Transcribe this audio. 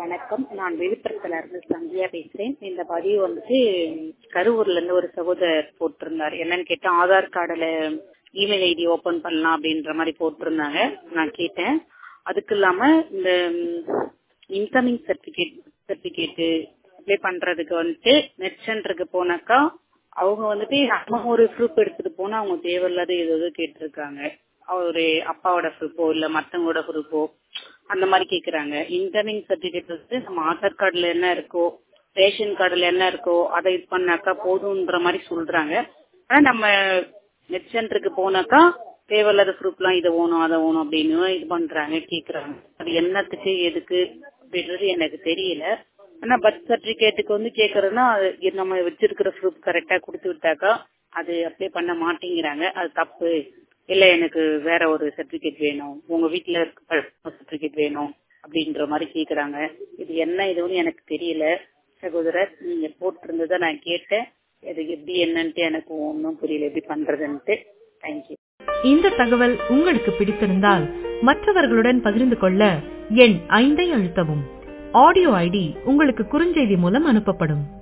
வணக்கம் நான் விழுப்புரத்துல இருந்து சந்தியா பேசுறேன் இந்த பதிவு வந்துட்டு கரூர்ல இருந்து ஒரு சகோதரர் போட்டிருந்தார் என்னன்னு கேட்டா ஆதார் கார்டுல இமெயில் ஐடி ஓபன் பண்ணலாம் அப்படின்ற மாதிரி போட்டிருந்தாங்க நான் கேட்டேன் அதுக்கு இல்லாம இந்த இன்கமிங் சர்டிபிகேட் சர்டிபிகேட் அப்ளை பண்றதுக்கு வந்துட்டு நெட் சென்டருக்கு போனாக்கா அவங்க வந்துட்டு நம்ம ஒரு ப்ரூஃப் எடுத்துட்டு போனா அவங்க தேவையில்லாத ஏதோ கேட்டிருக்காங்க ஒரு அப்பாவோட ப்ரூஃபோ இல்ல மத்தவங்களோட ப்ரூஃபோ அந்த மாதிரி கேக்குறாங்க இன்கமிங் சர்டிபிகேட் வந்து நம்ம ஆதார் கார்டுல என்ன இருக்கோ ரேஷன் கார்டுல என்ன இருக்கோ அதை இது பண்ணாக்கா போதும்ன்ற மாதிரி சொல்றாங்க ஆனா நம்ம நெட் சென்டருக்கு போனாக்கா தேவையில்லாத ப்ரூஃப் எல்லாம் இதை ஓணும் அதை ஓணும் அப்படின்னு இது பண்றாங்க கேக்குறாங்க அது என்னத்துக்கு எதுக்கு அப்படின்றது எனக்கு தெரியல ஆனா பர்த் சர்டிபிகேட்டுக்கு வந்து கேக்குறதுன்னா நம்ம வச்சிருக்கிற ப்ரூஃப் கரெக்டா கொடுத்து விட்டாக்கா அது அப்ளை பண்ண மாட்டேங்கிறாங்க அது தப்பு இல்ல எனக்கு வேற ஒரு சர்டிபிகேட் வேணும் உங்க வீட்டுல இருக்க சர்டிபிகேட் வேணும் அப்படின்ற மாதிரி கேக்குறாங்க இது என்ன இதுன்னு எனக்கு தெரியல சகோதரர் நீங்க போட்டிருந்ததை நான் கேட்டேன் இது எப்படி என்னன்ட்டு எனக்கு ஒன்றும் புரியல எப்படி பண்றதுன்ட்டு தேங்க்யூ இந்த தகவல் உங்களுக்கு பிடித்திருந்தால் மற்றவர்களுடன் பகிர்ந்து கொள்ள எண் ஐந்தை அழுத்தவும் ஆடியோ ஐடி உங்களுக்கு குறுஞ்செய்தி மூலம் அனுப்பப்படும்